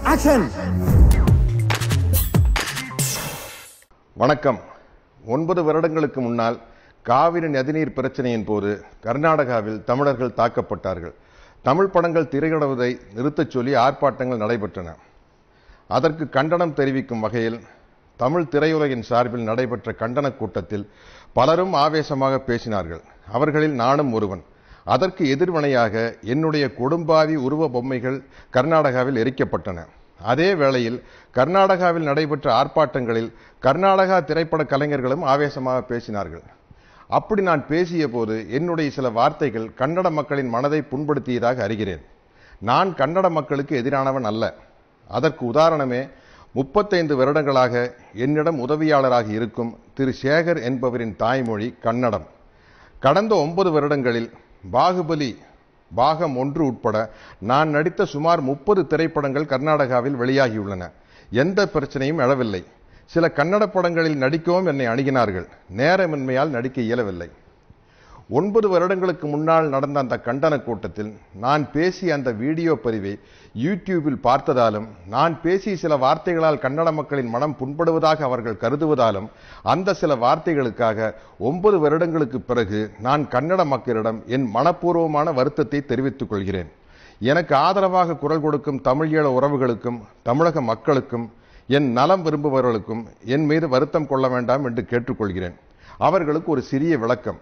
action வணக்கம் ஒன்பது வருடங்களுக்கு முன்னால் காவிரி நதிநீர் பிரச்சனையின் போது கர்நாடகாவில் தமிழர்கள் தாக்கப்பட்டார்கள் தமிழ் படங்கள் திரையிடுவதை நிறுத்தச் சொல்லி ஆர்ப்பாட்டங்கள் நடைபெற்றன அதற்கு கண்டனம் தெரிவிக்கும் வகையில் தமிழ் திரையுலகின் சார்பில் நடைபெற்ற கண்டன கூட்டத்தில் பலரும் ஆவேசமாக பேசினார்கள் அவர்களில் நானும் ஒருவன் அதற்கு எதிர்வினையாக என்னுடைய கொடும்பாவி உருவ பொம்மைகள் கர்நாடகாவில் எரிக்கப்பட்டன அதே வேளையில் கர்நாடகாவில் நடைபெற்ற ஆர்ப்பாட்டங்களில் கர்நாடகா திரைப்பட கலைஞர்களும் ஆவேசமாக பேசினார்கள் அப்படி நான் பேசிய போது என்னுடைய சில வார்த்தைகள் கன்னட மக்களின் மனதை புண்படுத்தியதாக அறிகிறேன் நான் கன்னட மக்களுக்கு எதிரானவன் அல்ல அதற்கு உதாரணமே முப்பத்தைந்து வருடங்களாக என்னிடம் உதவியாளராக இருக்கும் திரு சேகர் என்பவரின் தாய்மொழி கன்னடம் கடந்த ஒன்பது வருடங்களில் பாகுபலி பாகம் ஒன்று உட்பட நான் நடித்த சுமார் முப்பது திரைப்படங்கள் கர்நாடகாவில் வெளியாகியுள்ளன எந்த பிரச்சனையும் எழவில்லை சில கன்னட படங்களில் நடிக்கவும் என்னை அணுகினார்கள் நேரமின்மையால் நடிக்க இயலவில்லை ஒன்பது வருடங்களுக்கு முன்னால் நடந்த அந்த கண்டன கூட்டத்தில் நான் பேசிய அந்த வீடியோ பதிவை யூடியூபில் பார்த்ததாலும் நான் பேசிய சில வார்த்தைகளால் கன்னட மக்களின் மனம் புண்படுவதாக அவர்கள் கருதுவதாலும் அந்த சில வார்த்தைகளுக்காக ஒன்பது வருடங்களுக்கு பிறகு நான் கன்னட மக்களிடம் என் மனப்பூர்வமான வருத்தத்தை தெரிவித்துக் கொள்கிறேன் எனக்கு ஆதரவாக குரல் கொடுக்கும் தமிழீழ உறவுகளுக்கும் தமிழக மக்களுக்கும் என் நலம் விரும்புபவர்களுக்கும் என் மீது வருத்தம் கொள்ள வேண்டாம் என்று கேட்டுக்கொள்கிறேன் அவர்களுக்கு ஒரு சிறிய விளக்கம்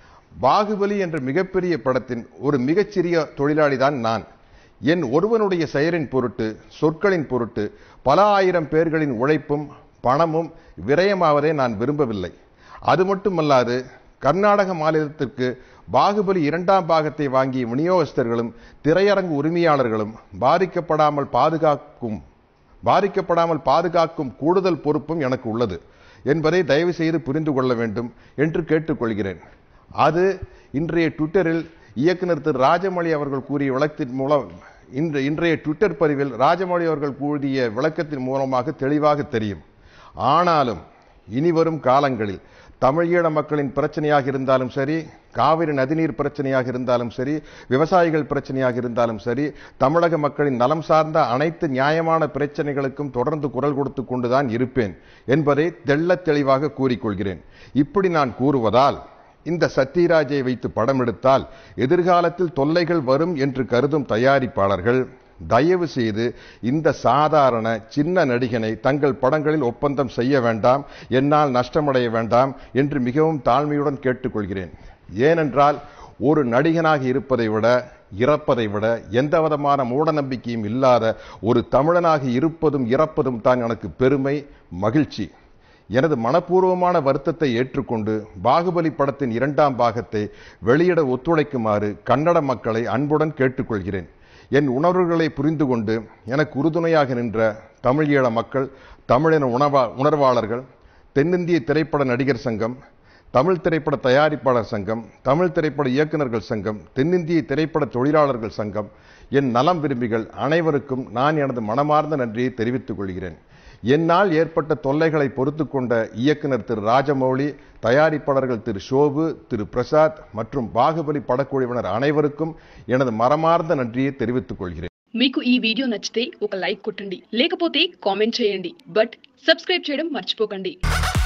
பாகுபலி என்ற மிகப்பெரிய படத்தின் ஒரு மிகச்சிறிய தொழிலாளிதான் நான் என் ஒருவனுடைய செயலின் பொருட்டு சொற்களின் பொருட்டு பல ஆயிரம் பேர்களின் உழைப்பும் பணமும் விரயமாவதை நான் விரும்பவில்லை அது மட்டுமல்லாது கர்நாடக மாநிலத்திற்கு பாகுபலி இரண்டாம் பாகத்தை வாங்கிய விநியோகஸ்தர்களும் திரையரங்கு உரிமையாளர்களும் பாதிக்கப்படாமல் பாதுகாக்கும் பாதிக்கப்படாமல் பாதுகாக்கும் கூடுதல் பொறுப்பும் எனக்கு உள்ளது என்பதை தயவு செய்து புரிந்து கொள்ள வேண்டும் என்று கேட்டுக்கொள்கிறேன் அது இன்றைய ட்விட்டரில் இயக்குனர் திரு ராஜமௌழி அவர்கள் கூறிய விளக்கத்தின் மூலம் இன்று இன்றைய ட்விட்டர் பதிவில் ராஜமௌழி அவர்கள் கூறிய விளக்கத்தின் மூலமாக தெளிவாக தெரியும் ஆனாலும் இனிவரும் காலங்களில் தமிழீழ மக்களின் பிரச்சனையாக இருந்தாலும் சரி காவிரி நதிநீர் பிரச்சனையாக இருந்தாலும் சரி விவசாயிகள் பிரச்சனையாக இருந்தாலும் சரி தமிழக மக்களின் நலம் சார்ந்த அனைத்து நியாயமான பிரச்சனைகளுக்கும் தொடர்ந்து குரல் கொடுத்து கொண்டுதான் இருப்பேன் என்பதை தெள்ளத் தெளிவாக கூறிக்கொள்கிறேன் இப்படி நான் கூறுவதால் இந்த சத்யராஜை வைத்து படம் எடுத்தால் எதிர்காலத்தில் தொல்லைகள் வரும் என்று கருதும் தயாரிப்பாளர்கள் தயவு செய்து இந்த சாதாரண சின்ன நடிகனை தங்கள் படங்களில் ஒப்பந்தம் செய்ய வேண்டாம் என்னால் நஷ்டமடைய வேண்டாம் என்று மிகவும் தாழ்மையுடன் கேட்டுக்கொள்கிறேன் ஏனென்றால் ஒரு நடிகனாக இருப்பதை விட இறப்பதை விட எந்த விதமான மூட நம்பிக்கையும் இல்லாத ஒரு தமிழனாக இருப்பதும் இறப்பதும் தான் எனக்கு பெருமை மகிழ்ச்சி எனது மனப்பூர்வமான வருத்தத்தை ஏற்றுக்கொண்டு பாகுபலி படத்தின் இரண்டாம் பாகத்தை வெளியிட ஒத்துழைக்குமாறு கன்னட மக்களை அன்புடன் கேட்டுக்கொள்கிறேன் என் உணர்வுகளை புரிந்து கொண்டு எனக்கு உறுதுணையாக நின்ற தமிழீழ மக்கள் தமிழின உணவா உணர்வாளர்கள் தென்னிந்திய திரைப்பட நடிகர் சங்கம் தமிழ் திரைப்பட தயாரிப்பாளர் சங்கம் தமிழ் திரைப்பட இயக்குநர்கள் சங்கம் தென்னிந்திய திரைப்பட தொழிலாளர்கள் சங்கம் என் நலம் விரும்பிகள் அனைவருக்கும் நான் எனது மனமார்ந்த நன்றியை தெரிவித்துக் கொள்கிறேன் என்னால் ஏற்பட்ட தொல்லைகளை பொறுத்து கொண்ட இயக்குனர் திரு ராஜமௌழி தயாரிப்பாளர்கள் திரு ஷோபு திரு பிரசாத் மற்றும் பாகுபலி படக்குழுவினர் அனைவருக்கும் எனது மரமார்ந்த நன்றியை தெரிவித்துக் கொள்கிறேன் మీకు ఈ వీడియో నచ్చితే ఒక లైక్ కొట్టండి లేకపోతే కామెంట్ చేయండి బట్ సబ్స్క్రైబ్ చేయడం మర్చిపోకండి